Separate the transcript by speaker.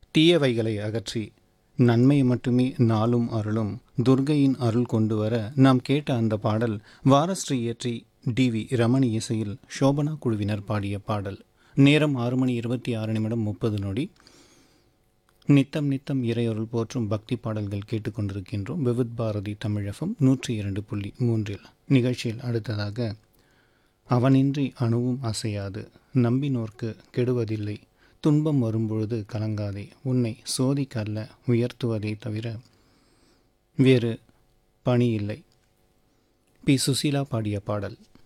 Speaker 1: தீயவைகளை அகற்றி நன்மை மட்டுமே நாளும் அருளும் துர்கையின் அருள் கொண்டு வர நாம் கேட்ட அந்த பாடல் வாரஸ்ரீ இயற்றி டி வி ரமணி இசையில் சோபனா குழுவினர் பாடிய பாடல் நேரம் ஆறு மணி இருபத்தி ஆறு நிமிடம் முப்பது நொடி நித்தம் நித்தம் இறையொருள் போற்றும் பக்தி பாடல்கள் கேட்டுக்கொண்டிருக்கின்றோம் விவித் பாரதி தமிழகம் நூற்றி இரண்டு புள்ளி மூன்றில் நிகழ்ச்சியில் அடுத்ததாக அவனின்றி அணுவும் அசையாது நம்பினோர்க்கு கெடுவதில்லை துன்பம் வரும்பொழுது கலங்காதே உன்னை சோதிக்கல்ல உயர்த்துவதே தவிர வேறு பணி இல்லை பி சுசீலா பாடிய பாடல்